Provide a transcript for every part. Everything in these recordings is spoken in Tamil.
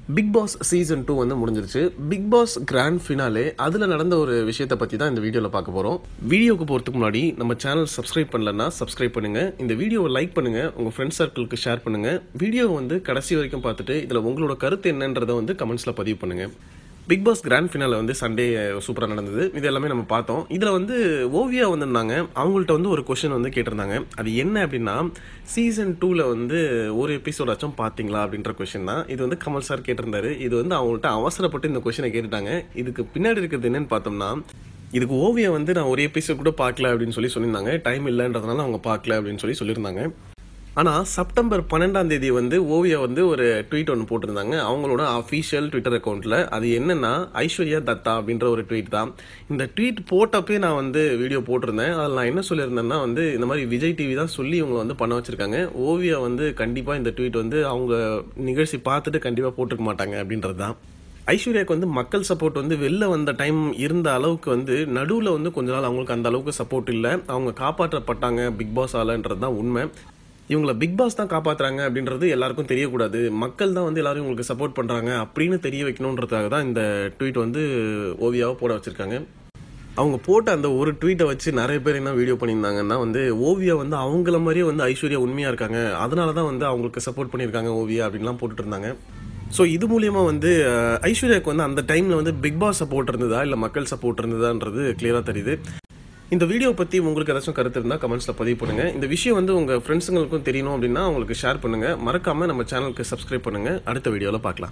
பிக் பாஸ் சீசன் டூ வந்து முடிஞ்சிருச்சு பிக் பாஸ் கிராண்ட் ஃபினாலே அதில் நடந்த ஒரு விஷயத்தை பற்றி தான் இந்த வீடியோவில் பார்க்க போகிறோம் வீடியோக்கு போகிறதுக்கு முன்னாடி நம்ம சேனல் சப்ஸ்கிரைப் பண்ணலன்னா சப்ஸ்கிரைப் பண்ணுங்கள் இந்த வீடியோவை லைக் பண்ணுங்கள் உங்கள் ஃப்ரெண்ட்ஸ் சர்க்கிளுக்கு ஷேர் பண்ணுங்கள் வீடியோ வந்து கடைசி வரைக்கும் பார்த்துட்டு இதில் உங்களோட கருத்து என்னன்றதை வந்து கமெண்ட்ஸில் பதிவு பண்ணுங்கள் பிக் பாஸ் கிராண்ட் ஃபினால வந்து சண்டே சூப்பராக நடந்தது இது எல்லாமே நம்ம பார்த்தோம் இதில் வந்து ஓவியா வந்திருந்தாங்க அவங்கள்ட்ட வந்து ஒரு கொஷின் வந்து கேட்டிருந்தாங்க அது என்ன அப்படின்னா சீசன் டூவில் வந்து ஒரு எபிசோடாச்சும் பார்த்தீங்களா அப்படின்ற கொஷின் தான் இது வந்து கமல் சார் கேட்டிருந்தாரு இது வந்து அவங்கள்ட்ட அவசரப்பட்டு இந்த கொஷினை கேட்டுட்டாங்க இதுக்கு பின்னாடி இருக்கிறது என்னன்னு பார்த்தோம்னா இதுக்கு ஓவியா வந்து நான் ஒரு எபிசோட் கூட பார்க்கல அப்படின்னு சொல்லி சொல்லியிருந்தாங்க டைம் இல்லைன்றதுனால அவங்க பார்க்கல அப்படின்னு சொல்லி சொல்லியிருந்தாங்க ஆனால் செப்டம்பர் பன்னெண்டாம் தேதி வந்து ஓவியா வந்து ஒரு ட்வீட் ஒன்று போட்டிருந்தாங்க அவங்களோட அஃபீஷியல் ட்விட்டர் அக்கௌண்ட்டில் அது என்னன்னா ஐஸ்வர்யா தத்தா அப்படின்ற ஒரு ட்வீட் தான் இந்த ட்வீட் போட்டப்பே நான் வந்து வீடியோ போட்டிருந்தேன் அதில் நான் என்ன சொல்லியிருந்தேன்னா வந்து இந்த மாதிரி விஜய் டிவி தான் சொல்லி இவங்களை வந்து பண்ண வச்சிருக்காங்க ஓவியா வந்து கண்டிப்பாக இந்த ட்வீட் வந்து அவங்க நிகழ்ச்சி பார்த்துட்டு கண்டிப்பாக போட்டிருக்க மாட்டாங்க அப்படின்றது தான் ஐஸ்வர்யாவுக்கு வந்து மக்கள் சப்போர்ட் வந்து வெளில வந்த டைம் இருந்த அளவுக்கு வந்து நடுவில் வந்து கொஞ்ச நாள் அவங்களுக்கு அந்த அளவுக்கு சப்போர்ட் இல்லை அவங்க காப்பாற்றப்பட்டாங்க பிக் பாஸ் ஆலன்றது தான் உண்மை இவங்கள பிக் பாஸ் தான் காப்பாத்துறாங்க அப்படின்றது எல்லாருக்கும் தெரியக்கூடாது மக்கள் தான் வந்து எல்லாரும் இவங்களுக்கு சப்போர்ட் பண்றாங்க அப்படின்னு தெரிய வைக்கணுன்றதுக்காக தான் இந்த ட்வீட் வந்து ஓவியாவை போட வச்சிருக்காங்க அவங்க போட்ட அந்த ஒரு ட்வீட்டை வச்சு நிறைய பேர் என்ன வீடியோ பண்ணியிருந்தாங்கன்னா வந்து ஓவியா வந்து அவங்கள மாதிரியே வந்து ஐஸ்வர்யா உண்மையா இருக்காங்க அதனால தான் வந்து அவங்களுக்கு சப்போர்ட் பண்ணியிருக்காங்க ஓவியா அப்படின்லாம் போட்டுட்டு இருந்தாங்க ஸோ இது மூலியமா வந்து அஹ், ஐஸ்வர்யாவுக்கு வந்து அந்த டைம்ல வந்து பிக் பாஸ் சப்போர்ட் இருந்ததா இல்லை மக்கள் சப்போர்ட் இருந்ததான்றது கிளியரா தெரியுது இந்த வீடியோ பற்றி உங்களுக்கு ஏதாச்சும் கருத்து இருந்தால் கமெண்ட்ஸில் பதிவு பண்ணுங்க இந்த விஷயம் வந்து உங்கள் ஃப்ரெண்ட்ஸுங்களுக்கும் தெரியணும் அப்படின்னா அவங்களுக்கு ஷேர் பண்ணுங்க மறக்காம நம்ம சேனலுக்கு சப்ஸ்கிரைப் பண்ணுங்க அடுத்த வீடியோவில் பார்க்கலாம்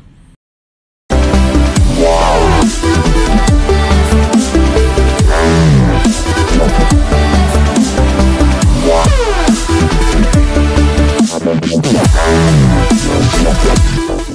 Thank you.